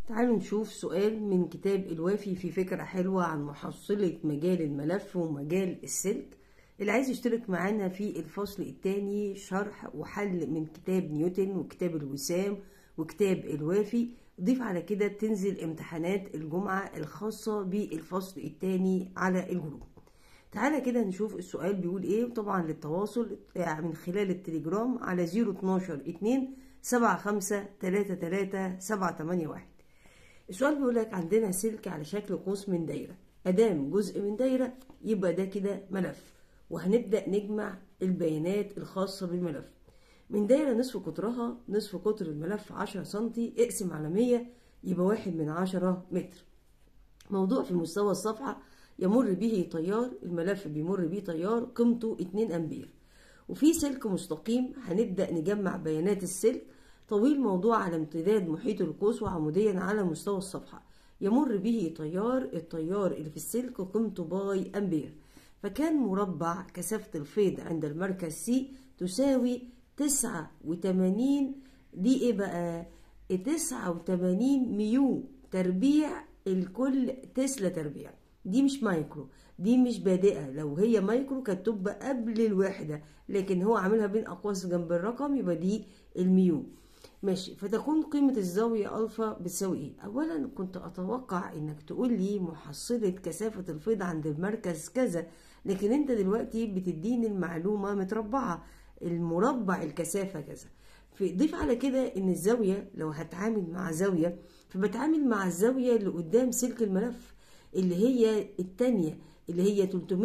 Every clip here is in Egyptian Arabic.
تعالوا نشوف سؤال من كتاب الوافي في فكرة حلوة عن محصلة مجال الملف ومجال السلك اللي عايز يشترك معانا في الفصل الثاني شرح وحل من كتاب نيوتن وكتاب الوسام وكتاب الوافي ضيف على كده تنزل امتحانات الجمعة الخاصة بالفصل الثاني على الجروب تعالى كده نشوف السؤال بيقول ايه وطبعا للتواصل من خلال التليجرام على 012 2 7 5 3 3 7 8 1 السؤال بيقول لك عندنا سلك على شكل قوس من دايرة أدام جزء من دايرة يبقى ده كده ملف وهنبدأ نجمع البيانات الخاصة بالملف من دايرة نصف قطرها نصف قطر الملف 10 سنتي اقسم على 100 يبقى واحد من 10 متر موضوع في مستوى الصفحة يمر به تيار الملف بيمر به تيار قيمته 2 أمبير وفي سلك مستقيم هنبدأ نجمع بيانات السلك طويل موضوع على امتداد محيط القوس وعموديا على مستوى الصفحة يمر به تيار التيار اللي في السلك قيمته باي أمبير فكان مربع كثافة الفيض عند المركز سي تساوي تسعة وتمانين دي ايه بقى تسعة وتمانين ميو تربيع الكل تسلا تربيع دي مش مايكرو دي مش بادئة لو هي مايكرو كانت تبقى قبل الوحدة لكن هو عاملها بين أقواس جنب الرقم يبقى دي الميو ماشي فتكون قيمة الزاوية ألفا بتساوي إيه؟ أولا كنت أتوقع إنك تقول لي محصلة كثافة الفيض عند المركز كذا لكن أنت دلوقتي بتديني المعلومة متربعة المربع الكثافة كذا ضيف على كده إن الزاوية لو هتعامل مع زاوية فبتعامل مع الزاوية اللي قدام سلك الملف اللي هي التانية اللي هي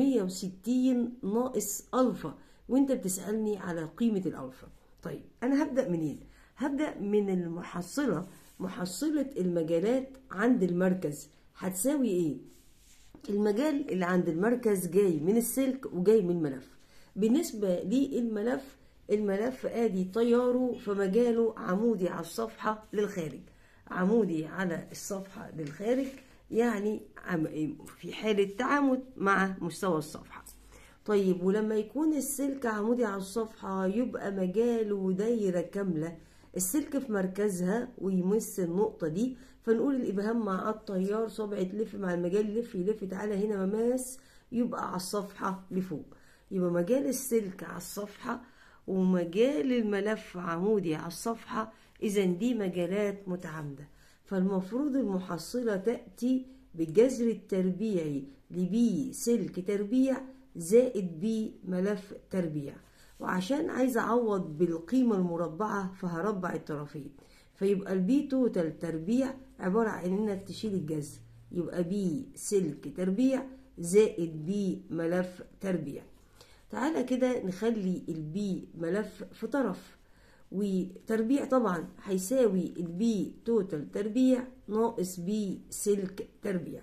360 ناقص ألفا وانت بتسألني على قيمة الألفا طيب أنا هبدأ منين؟ هبدأ من المحصلة محصلة المجالات عند المركز هتساوي ايه؟ المجال اللي عند المركز جاي من السلك وجاي من الملف بالنسبة للملف الملف ادي تياره فمجاله عمودي على الصفحة للخارج عمودي على الصفحة للخارج يعني في حالة تعامد مع مستوى الصفحة طيب ولما يكون السلك عمودي على الصفحة يبقى مجاله دايرة كاملة السلك في مركزها ويمس النقطة دي فنقول الإبهام مع التيار صبع تلف مع المجال يلف يلف تعالى هنا مماس يبقى على الصفحة لفوق يبقى مجال السلك على الصفحة ومجال الملف عمودي على الصفحة إذا دي مجالات متعامدة فالمفروض المحصلة تأتي بالجذر التربيعي لبي سلك تربيع زائد بي ملف تربيع وعشان عايز اعوض بالقيمة المربعة فهربع الطرفين فيبقى البي توتال تربيع عبارة عن انك تشيل الجذر يبقى بي سلك تربيع زائد بي ملف تربيع تعالى كده نخلي البي ملف في طرف وتربيع طبعا هيساوي البي توتال تربيع ناقص بي سلك تربيع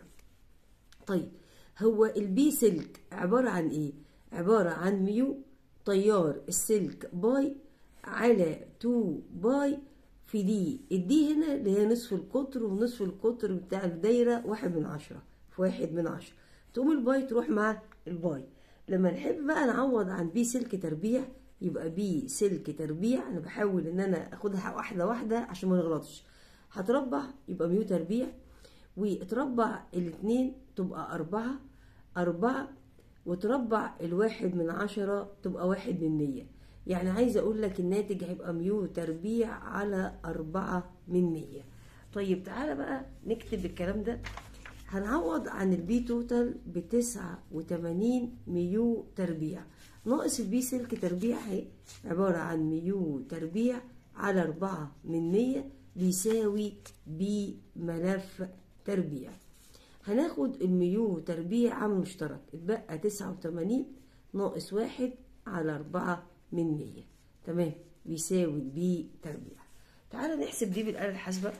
طيب هو البي سلك عبارة عن ايه عبارة عن ميو تيار السلك باي على 2 باي في دي الدي هنا اللي هي نصف القطر ونصف القطر بتاع الدايرة واحد من عشرة في واحد من عشرة تقوم الباي تروح مع الباي لما نحب بقى نعوض عن بي سلك تربيع يبقى بي سلك تربيع انا بحاول ان انا اخدها واحدة واحدة عشان ما نغلطش هتربع يبقى ميو تربيع وتربع الاتنين تبقى أربعة أربعة وتربع الواحد من عشرة تبقى واحد من مية يعني عايزة أقول لك الناتج هيبقى ميو تربيع على أربعة من مية طيب تعالى بقى نكتب الكلام ده هنعوض عن البي توتال بتسعة وتمانين ميو تربيع ناقص البي سلك تربيع اهي عبارة عن ميو تربيع على أربعة من مية بيساوي بي ملف تربيع هناخد الميو تربيع عامل مشترك اتبقى تسعة وتمانين ناقص واحد على أربعة من مية تمام بيساوي بي تربيع تعالى نحسب دي بالآلة الحاسبة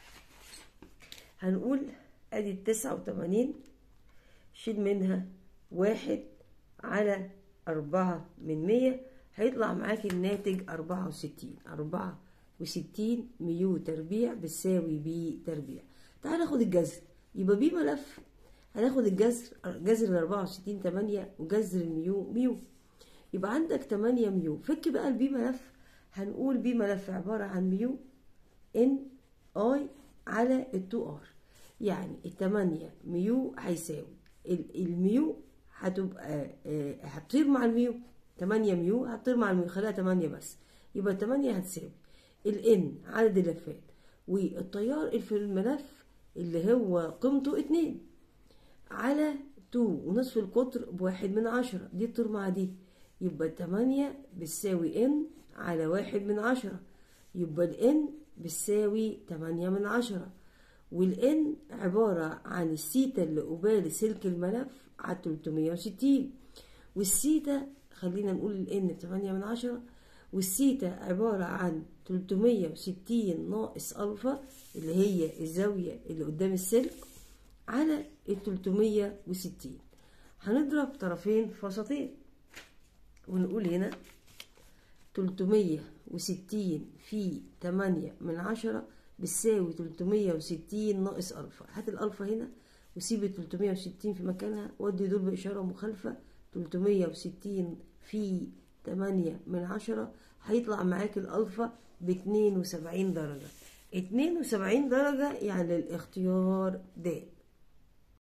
هنقول ادي التسعة وتمانين شيل منها واحد على أربعة من مية هيطلع معاك الناتج أربعة وستين أربعة وستين ميو تربيع بتساوي بي تربيع تعال ناخد الجذر يبقى بي ملف هناخد الجذر جذر ال 64 8 وجذر الميو ميو يبقى عندك 8 ميو فك بقى البي ملف هنقول بي ملف عبارة عن ميو ان اي على التو ار يعني التمانية ميو هيساوي ال- الميو هتبقى آه، هتطير مع الميو تمانية ميو هتطير مع الميو خليها تمانية بس يبقى تمانية هتساوي الان عدد اللفات والتيار اللي في الملف اللي هو قيمته اتنين على تو ونصف القطر بواحد من عشرة دي تطير مع دي يبقى تمانية بتساوي ان على واحد من عشرة يبقى الان بتساوي تمانية من عشرة والان عبارة عن السيتا اللي قبال سلك الملف على 360 والسيتا خلينا نقول الان بتمانية من عشرة والسيتا عبارة عن 360 ناقص ألفا اللي هي الزاوية اللي قدام السلك على ال 360 هنضرب طرفين في وسطين ونقول هنا 360 في 8 من عشرة بتساوي 360 ناقص ألفا هات الألفا هنا وسيب ال 360 في مكانها ودي دول بإشارة مخالفة 360 في 8 من عشرة هيطلع معاك الألفا ب 72 درجة 72 درجة يعني الاختيار د